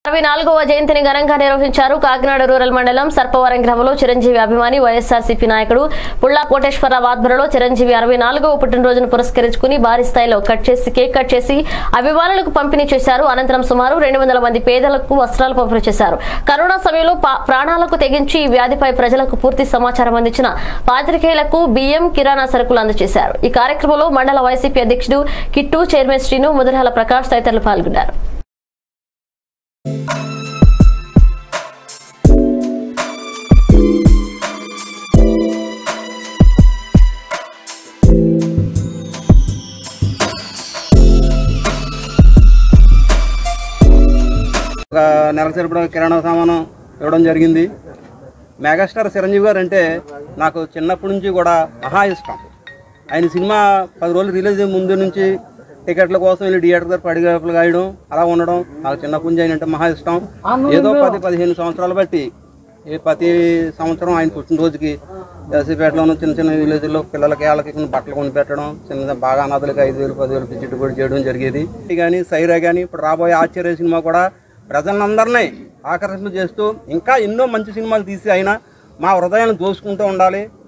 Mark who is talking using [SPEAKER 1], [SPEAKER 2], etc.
[SPEAKER 1] అరవై నాలుగవ జయంతిని ఘనంగా నిర్వహించారు కాకినాడ రూరల్ మండలం సర్పవరం గ్రామంలో చిరంజీవి అభిమాని వైఎస్ఆర్సీపీ నాయకుడు పుల్లా కోటేశ్వరరావు ఆధ్వర్యంలో చిరంజీవి అరవై నాలుగవ పుట్టినరోజును పురస్కరించుకుని భారీ స్థాయిలో కట్ చేసి కేక్ కట్ చేసి అభిమానులకు పంపిణీ చేశారు అనంతరం సుమారు రెండు వందల మంది పేదలకు వస్త్రాలు పంపిణీ చేశారు కరోనా సమయంలో పా- ప్రాణాలకు తెగించి ఈ వ్యాధిపై ప్రజలకు పూర్తి సమాచారం అందించిన పాత్రికేయులకు బియ్యం కిరాణా సరుకులు అందజేశారు ఈ కార్యక్రమంలో మండల వైసీపీ అధ్యక్షుడు కిట్టు చైర్మన్ శ్రీను ముదరాల ప్రకాష్ తదితరులు పాల్గొన్నారు
[SPEAKER 2] ఒక నెలకు సరిపడా కిరాణా సామాను ఇవ్వడం జరిగింది మెగాస్టార్ చిరంజీవి గారు అంటే నాకు చిన్నప్పటి నుంచి కూడా మహా ఇష్టం ఆయన సినిమా పది రోజులు రిలీజ్ అయ్యే ముందు నుంచి టికెట్ల కోసం వెళ్ళి థియేటర్ దగ్గర పడిగప్పులు కాయడం అలా ఉండడం నాకు చిన్నప్పటి నుంచి ఆయన అంటే మహా ఇష్టం ఏదో పది పదిహేను సంవత్సరాలు బట్టి ఏ ప్రతి సంవత్సరం ఆయన పుట్టినరోజుకి ఎస్సీపేటలోను చిన్న చిన్న విలేజ్లో పిల్లలకి వాళ్ళకి కొన్ని బట్టలు కొని పెట్టడం చిన్న బాగా అనాథలకి ఐదు వేలు పదివేలు పిచ్చిట్టు కూడా చేయడం జరిగేది కానీ సైరా కానీ ఇప్పుడు రాబోయే ఆశ్చర్య సినిమా కూడా ప్రజలందరినీ ఆకర్షణ చేస్తూ ఇంకా ఎన్నో మంచి సినిమాలు తీసి ఆయన మా హృదయాన్ని దోసుకుంటూ ఉండాలి